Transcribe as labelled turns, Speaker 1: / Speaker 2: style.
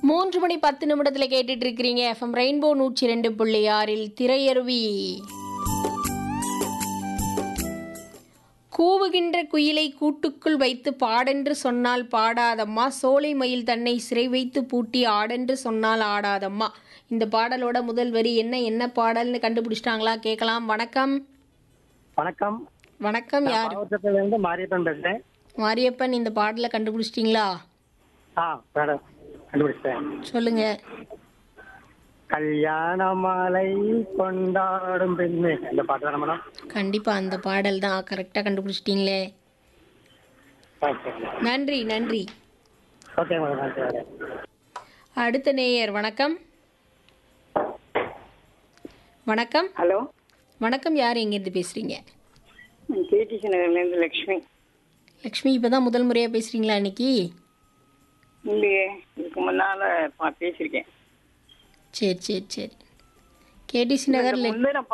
Speaker 1: மூன்று மணி பத்து நிமிடத்தில் கேட்டுட்டு இருக்கிறீங்க எஃப்எம் ரெயின்போ நூற்றி ரெண்டு புள்ளி ஆறில் திரையருவி கூவுகின்ற குயிலை கூட்டுக்குள் வைத்து பாடென்று சொன்னால் பாடாதம்மா சோலை மயில் தன்னை சிறை வைத்து பூட்டி ஆடென்று சொன்னால் ஆடாதம்மா இந்த பாடலோட முதல் வரி என்ன என்ன பாடல்னு கண்டுபிடிச்சிட்டாங்களா கேட்கலாம் வணக்கம்
Speaker 2: வணக்கம்
Speaker 1: வணக்கம் யார்
Speaker 2: மாவட்டத்துல இருந்து மாரியப்பன் பேசுறேன்
Speaker 1: மாரியப்பன் இந்த பாடலை கண்டுபிடிச்சிட்டிங்களா
Speaker 2: ஆ மேடம் கண்டுபிடிச்சேன்
Speaker 1: சொல்லுங்க
Speaker 2: கல்யாண மாலை கொண்டாடும் பெண்ணு இந்த பாட்டு தானே மேடம்
Speaker 1: கண்டிப்பா அந்த பாடல் தான் கரெக்டாக கண்டுபிடிச்சிட்டிங்களே
Speaker 2: ஓகே
Speaker 1: நன்றி நன்றி
Speaker 2: ஓகே மேடம் நன்றி மேடம்
Speaker 1: அடுத்த நேயர் வணக்கம் வணக்கம்
Speaker 3: ஹலோ
Speaker 1: வணக்கம் யார் எங்கேருந்து பேசுறீங்க
Speaker 3: கேடிசி நகர்லேருந்து லக்ஷ்மி
Speaker 1: லக்ஷ்மி இப்போ தான் முதல் முறையாக பேசுகிறீங்களா இன்னைக்கு
Speaker 3: இல்லையே இதுக்கு முன்னால் பா பேசியிருக்கேன்
Speaker 1: சரி சரி சரி கேடிசி நகர்
Speaker 3: முந்தின